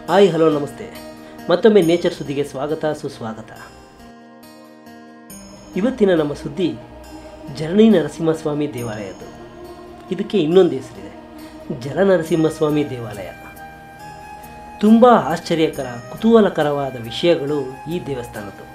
hi hello ನಮಸ್ತೆ ಮತ್ತೊಮ್ಮೆ nature ಸುದ್ದಿಗೆ ಸ್ವಾಗತ ಸುಸ್ವಾಗತ ಇವತ್ತಿನ ನಮ್ಮ ಸುದ್ದಿ ಜರಣಿ ನರಸಿಂಹಸ್ವಾಮಿ ದೇವಾಲಯದ್ದು ಇದಕ್ಕೆ ಇನ್ನೊಂದು ಹೆಸರಿದೆ ಜಲನರಸಿಂಹಸ್ವಾಮಿ ದೇವಾಲಯ ತುಂಬ ಆಶ್ಚರ್ಯಕರ ಕುತೂಹಲಕರವಾದ ವಿಷಯಗಳು ಈ ದೇವಸ್ಥಾನದ್ದು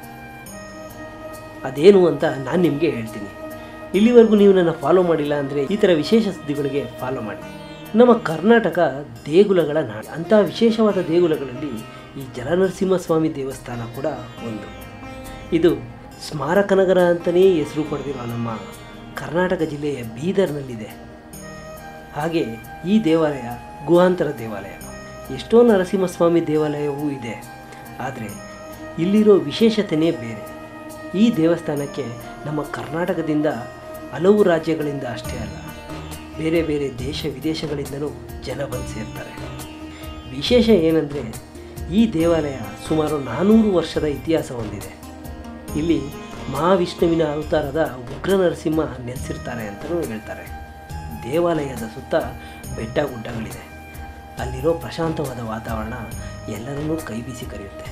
ಅದೇನು ಅಂತ ನಾನು ನಿಮಗೆ ಹೇಳ್ತೀನಿ ಇಲ್ಲಿವರೆಗೂ ನೀವು ನನ್ನ ಫಾಲೋ ಮಾಡಿಲ್ಲ ಅಂದರೆ ಈ ಥರ ವಿಶೇಷ ಸುದ್ದಿಗಳಿಗೆ ಫಾಲೋ ಮಾಡಿ ನಮ್ಮ ಕರ್ನಾಟಕ ದೇಗುಲಗಳ ನಾಡು ಅಂಥ ವಿಶೇಷವಾದ ದೇಗುಲಗಳಲ್ಲಿ ಈ ಜಲನರಸಿಂಹಸ್ವಾಮಿ ದೇವಸ್ಥಾನ ಕೂಡ ಒಂದು ಇದು ಸ್ಮಾರಕ ನಗರ ಅಂತಲೇ ಹೆಸರು ಪಡೆದಿರೋ ನಮ್ಮ ಕರ್ನಾಟಕ ಜಿಲ್ಲೆಯ ಬೀದರ್ನಲ್ಲಿದೆ ಹಾಗೆ ಈ ದೇವಾಲಯ ಗುಹಾಂತರ ದೇವಾಲಯ ಎಷ್ಟೋ ನರಸಿಂಹಸ್ವಾಮಿ ದೇವಾಲಯವೂ ಇದೆ ಆದರೆ ಇಲ್ಲಿರೋ ವಿಶೇಷತೆಯೇ ಬೇರೆ ಈ ದೇವಸ್ಥಾನಕ್ಕೆ ನಮ್ಮ ಕರ್ನಾಟಕದಿಂದ ಹಲವು ರಾಜ್ಯಗಳಿಂದ ಅಷ್ಟೇ ಅಲ್ಲ ಬೇರೆ ಬೇರೆ ದೇಶ ವಿದೇಶಗಳಿಂದಲೂ ಜನ ಬಂದು ಸೇರ್ತಾರೆ ವಿಶೇಷ ಏನಂದರೆ ಈ ದೇವಾಲಯ ಸುಮಾರು ನಾನ್ನೂರು ವರ್ಷದ ಇತಿಹಾಸ ಹೊಂದಿದೆ ಇಲ್ಲಿ ಮಹಾವಿಷ್ಣುವಿನ ಅವತಾರದ ಉಗ್ರ ನರಸಿಂಹ ನೆಲೆಸಿರ್ತಾರೆ ಅಂತಲೂ ಹೇಳ್ತಾರೆ ದೇವಾಲಯದ ಸುತ್ತ ಬೆಟ್ಟ ಗುಡ್ಡಗಳಿದೆ ಅಲ್ಲಿರೋ ಪ್ರಶಾಂತವಾದ ವಾತಾವರಣ ಎಲ್ಲರನ್ನೂ ಕೈ ಬೀಸಿ ಕರೆಯುತ್ತೆ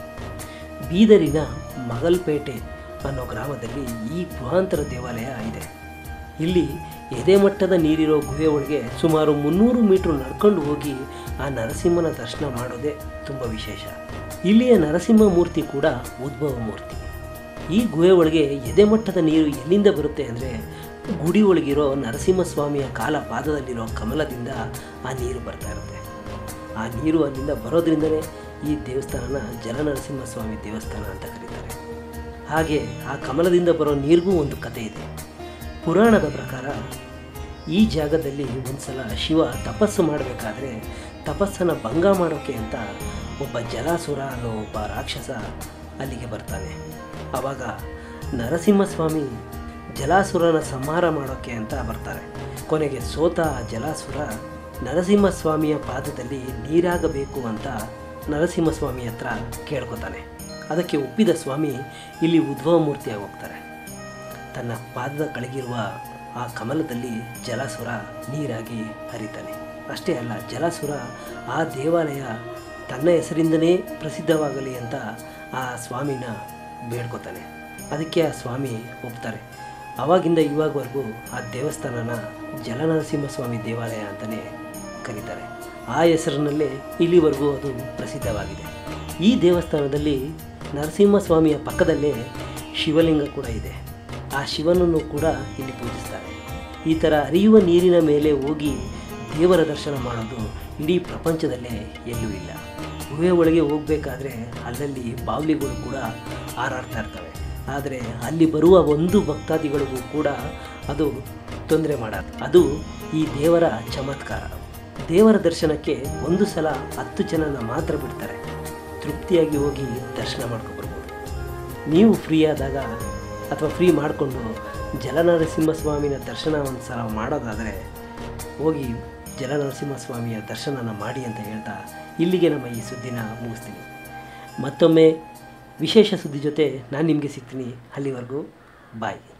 ಬೀದರಿನ ಮಗಲ್ಪೇಟೆ ಅನ್ನೋ ಗ್ರಾಮದಲ್ಲಿ ಈ ಗುಹಾಂತರ ದೇವಾಲಯ ಇದೆ ಇಲ್ಲಿ ಎದೆಮಟ್ಟದ ನೀರಿರೋ ಗುಹೆ ಒಳಗೆ ಸುಮಾರು ಮುನ್ನೂರು ಮೀಟರ್ ನಡ್ಕೊಂಡು ಹೋಗಿ ಆ ನರಸಿಂಹನ ದರ್ಶನ ಮಾಡೋದೇ ತುಂಬ ವಿಶೇಷ ಇಲ್ಲಿಯ ನರಸಿಂಹ ಮೂರ್ತಿ ಕೂಡ ಉದ್ಭವ ಮೂರ್ತಿ ಈ ಗುಹೆ ಒಳಗೆ ಎದೆಮಟ್ಟದ ನೀರು ಎಲ್ಲಿಂದ ಬರುತ್ತೆ ಅಂದರೆ ಗುಡಿ ಒಳಗಿರೋ ನರಸಿಂಹಸ್ವಾಮಿಯ ಕಾಲ ಪಾದದಲ್ಲಿರೋ ಕಮಲದಿಂದ ಆ ನೀರು ಬರ್ತಾ ಇರುತ್ತೆ ಆ ನೀರು ಅಲ್ಲಿಂದ ಬರೋದ್ರಿಂದಲೇ ಈ ದೇವಸ್ಥಾನನ ಜಲನರಸಿಂಹಸ್ವಾಮಿ ದೇವಸ್ಥಾನ ಅಂತ ಕರೀತಾರೆ ಹಾಗೆ ಆ ಕಮಲದಿಂದ ಬರೋ ನೀರಿಗೂ ಒಂದು ಕತೆ ಇದೆ ಪುರಾಣದ ಪ್ರಕಾರ ಈ ಜಾಗದಲ್ಲಿ ಒಂದ್ಸಲ ಶಿವ ತಪಸ್ಸು ಮಾಡಬೇಕಾದ್ರೆ ತಪಸ್ಸನ್ನು ಭಂಗ ಮಾಡೋಕ್ಕೆ ಅಂತ ಒಬ್ಬ ಜಲಾಸುರ ಅನ್ನೋ ಒಬ್ಬ ರಾಕ್ಷಸ ಅಲ್ಲಿಗೆ ಬರ್ತಾನೆ ಆವಾಗ ನರಸಿಂಹಸ್ವಾಮಿ ಜಲಾಸುರನ ಸಂಹಾರ ಮಾಡೋಕ್ಕೆ ಅಂತ ಬರ್ತಾರೆ ಕೊನೆಗೆ ಸೋತ ಆ ಜಲಾಸುರ ನರಸಿಂಹಸ್ವಾಮಿಯ ಪಾದದಲ್ಲಿ ನೀರಾಗಬೇಕು ಅಂತ ನರಸಿಂಹಸ್ವಾಮಿ ಹತ್ರ ಕೇಳ್ಕೊತಾನೆ ಅದಕ್ಕೆ ಒಪ್ಪಿದ ಸ್ವಾಮಿ ಇಲ್ಲಿ ಉದ್ಭವ ಮೂರ್ತಿಯಾಗಿ ಹೋಗ್ತಾರೆ ತನ್ನ ಪಾದದ ಕೆಳಗಿರುವ ಆ ಕಮಲದಲ್ಲಿ ಜಲಾಸುರ ನೀರಾಗಿ ಹರಿತಾನೆ ಅಷ್ಟೇ ಅಲ್ಲ ಜಲಾಸುರ ಆ ದೇವಾಲಯ ತನ್ನ ಹೆಸರಿಂದನೇ ಪ್ರಸಿದ್ಧವಾಗಲಿ ಅಂತ ಆ ಸ್ವಾಮಿನ ಬೇಡ್ಕೋತಾನೆ ಅದಕ್ಕೆ ಆ ಸ್ವಾಮಿ ಒಪ್ತಾರೆ ಆವಾಗಿಂದ ಇವಾಗವರೆಗೂ ಆ ದೇವಸ್ಥಾನನ ಜಲನರಸಿಂಹಸ್ವಾಮಿ ದೇವಾಲಯ ಅಂತಲೇ ಕರೀತಾರೆ ಆ ಹೆಸರಿನಲ್ಲೇ ಇಲ್ಲಿವರೆಗೂ ಅದು ಪ್ರಸಿದ್ಧವಾಗಿದೆ ಈ ದೇವಸ್ಥಾನದಲ್ಲಿ ನರಸಿಂಹಸ್ವಾಮಿಯ ಪಕ್ಕದಲ್ಲೇ ಶಿವಲಿಂಗ ಕೂಡ ಇದೆ ಆ ಶಿವನನ್ನು ಕೂಡ ಇಲ್ಲಿ ಪೂಜಿಸ್ತಾರೆ ಈ ಥರ ಹರಿಯುವ ನೀರಿನ ಮೇಲೆ ಹೋಗಿ ದೇವರ ದರ್ಶನ ಮಾಡೋದು ಇಡೀ ಪ್ರಪಂಚದಲ್ಲೇ ಎಲ್ಲೂ ಇಲ್ಲ ಗುಹೆ ಒಳಗೆ ಹೋಗಬೇಕಾದ್ರೆ ಅಲ್ಲಲ್ಲಿ ಬಾವಲಿಗಳು ಕೂಡ ಹಾರಾಡ್ತಾ ಇರ್ತವೆ ಆದರೆ ಅಲ್ಲಿ ಬರುವ ಒಂದು ಭಕ್ತಾದಿಗಳಿಗೂ ಕೂಡ ಅದು ತೊಂದರೆ ಮಾಡೋದು ಅದು ಈ ದೇವರ ಚಮತ್ಕಾರ ದೇವರ ದರ್ಶನಕ್ಕೆ ಒಂದು ಸಲ ಹತ್ತು ಜನನ ಮಾತ್ರ ಬಿಡ್ತಾರೆ ತೃಪ್ತಿಯಾಗಿ ಹೋಗಿ ದರ್ಶನ ಮಾಡ್ಕೊಬರ್ಬೋದು ನೀವು ಫ್ರೀ ಆದಾಗ ಅಥವಾ ಫ್ರೀ ಮಾಡಿಕೊಂಡು ಜಲನರಸಿಂಹಸ್ವಾಮಿನ ದರ್ಶನ ಒಂದು ಸಲ ಮಾಡೋದಾದರೆ ಹೋಗಿ ಜಲನರಸಿಂಹಸ್ವಾಮಿಯ ದರ್ಶನನ ಮಾಡಿ ಅಂತ ಹೇಳ್ತಾ ಇಲ್ಲಿಗೆ ನಮ್ಮ ಈ ಸುದ್ದಿನ ಮುಗಿಸ್ತೀನಿ ಮತ್ತೊಮ್ಮೆ ವಿಶೇಷ ಸುದ್ದಿ ಜೊತೆ ನಾನು ನಿಮಗೆ ಸಿಗ್ತೀನಿ ಅಲ್ಲಿವರೆಗೂ ಬಾಯ್